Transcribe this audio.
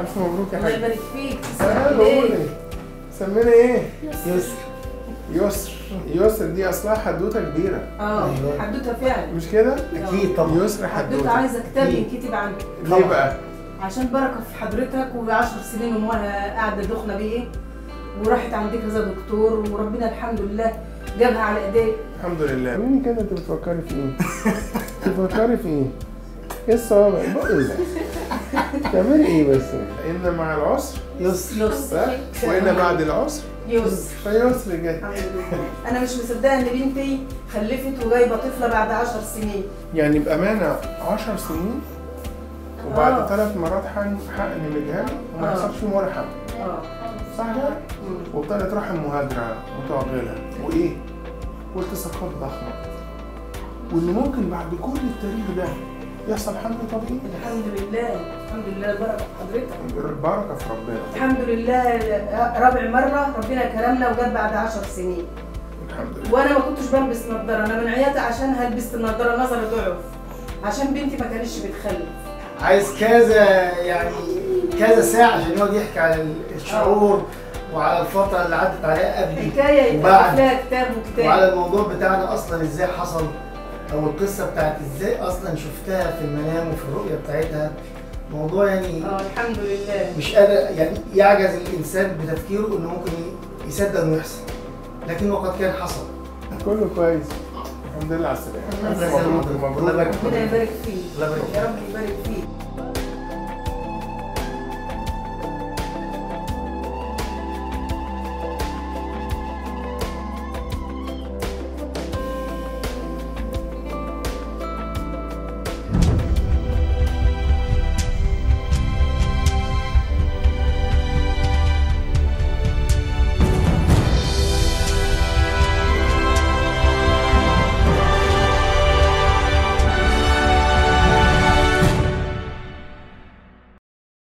الف مبروك يا الله حاج يبارك فيك انا تسلم بقول ايديك ايه سمينا ايه يسر يسر يسر دي اصلها حدوته كبيره اه أيوة. حدوته فعلا مش كده اكيد طبعا يسر حدوته حدوته عايزه كتاب ينكتب عنك ليه طبعا. بقى عشان بركه في حضرتك و10 سنين امها قاعده دخنه بيه وراحت عند كذا دكتور وربنا الحمد لله جابها على ايديه الحمد لله مين كده انت بتفكري في ايه بتفكري في ايه ايه الصوابع بقول لك تعملي ايه بس ان مع العسر يسر يسر صح وان بعد العسر يسر فيسر جاي الحمد لله انا مش مصدقه ان بنتي خلفت وجايبه طفله بعد 10 سنين يعني بامانه 10 سنين وبعد آه. ثلاث مرات حقن حقن مجهري وما آه. يحصلش فيهم ولا حمل اه صح كده؟ مم. وابتدت رحم مهاجرة متوغلة وإيه؟ والتصاقات ضخمة واللي ممكن بعد كل التاريخ ده يحصل حمل طبيعي الحمد لله الحمد لله البركه في حضرتك البركة في ربنا الحمد لله رابع مره ربنا كرمنا وجت بعد 10 سنين الحمد لله وانا ما كنتش بلبس نظاره انا من عياتي عشان هلبس النظاره نظري ضعف عشان بنتي ما كانتش بتخلف عايز كذا يعني كذا ساعة عشان يقعد يحكي على الشعور وعلى الفترة اللي عدت عليها قبل حكايه يتعرف وبعد لها كتاب وعلى وكتاب الموضوع بتاعنا اصلا ازاي حصل او القصة بتاعت ازاي اصلا شفتها في المنام وفي الرؤية بتاعتها موضوع يعني اه الحمد لله مش قادر يعني يعجز الانسان بتفكيره انه ممكن يصدق انه يحصل لكن وقد كان حصل كله كويس الحمد لله على السلامة الله ألف يسلمك. مبروك الله يبارك مبروك فيك. ربنا يبارك فيك الله يبارك يا رب يبارك فيك